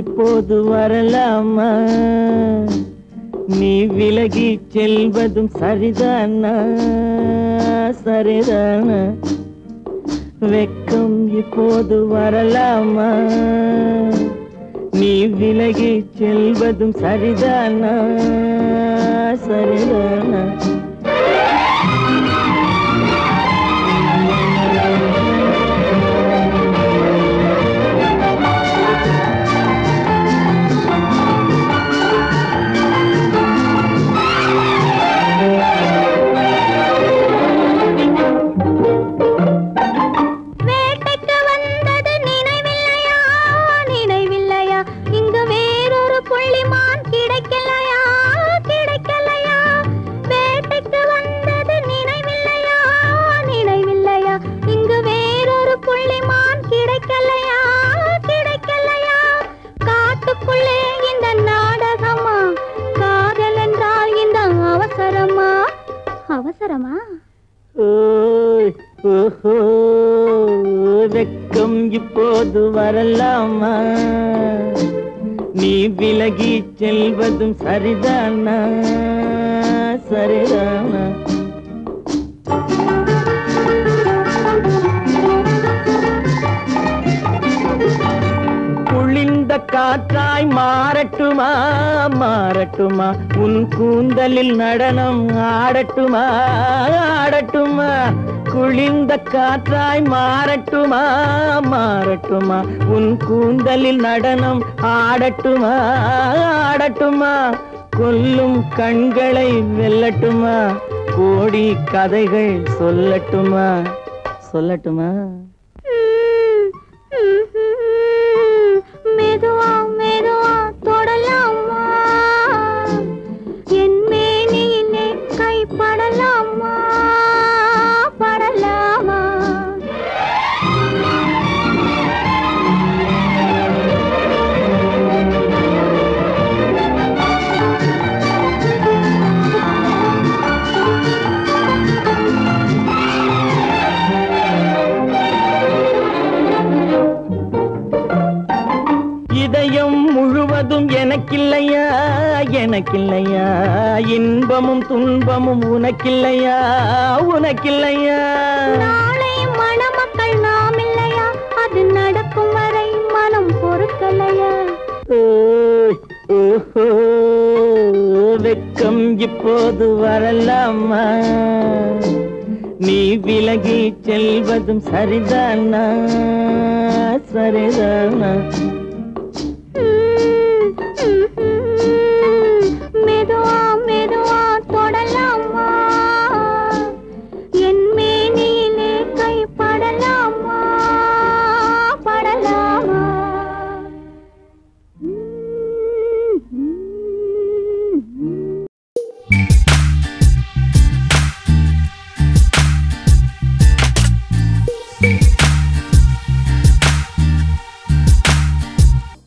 இப்போது வரலாமா நீ விலகி செல்வதும் சரிதானா சரிதானா வெக்கம் இப்போது வரலாமா நீ விலகி செல்வதும் சரிதானா சரிதானா வேட்டைக்கு வந்தது நினைவில்லையா நினைவில்லையா இங்கு வேறொரு புள்ளிமான் கிடைக்கலையா கிடைக்கலையா வேட்டைக்கு வந்தது நினைவில்லையா நினைவில்லையா இங்கு வேறொரு புள்ளிமான் கிடைக்கலையா கிடைக்கலையா காட்டுக்குள்ளே இந்த நாடகமா காதல் என்றால் இந்த அவசரமா அவசரமா ஓய், ஓஹோ, வெக்கம் இப்போது வரலாமா நீ விலகி செல்வதும் சரிதானா சரிதானா குளிர்ந்த காற்றாய் மாறட்டுமா மாறட்டுமா உன் கூந்தலில் நடனம் ஆடட்டுமா ஆடட்டுமா குளிர்ந்த காற்றாய் மாறட்டுமா மாறட்டுமா உன் கூந்தலில் நடனம் ஆடட்டுமா ஆடட்டுமா கொல்லும் கண்களை வெல்லட்டுமா கோடி கதைகள் சொல்லட்டுமா சொல்லட்டுமா மெதுவா மெதுவா தொடலாமா என் மேனியிலே கை படலாமா படலாமா இதயம் முழுவதும் எனக்கில்லையா எனக்கில்லையா இன்பமும் துன்பமும் உனக்கில்லையா உனக்கில்லையா நாளை மணமக்கள் நாம் இல்லையா அது நடக்கும் வரை மனம் பொறுக்கலையா ஓய், ஓஹோ, வெக்கம் இப்போது வரலாமா நீ விலகி செல்வதும் சரிதானா சரிதானா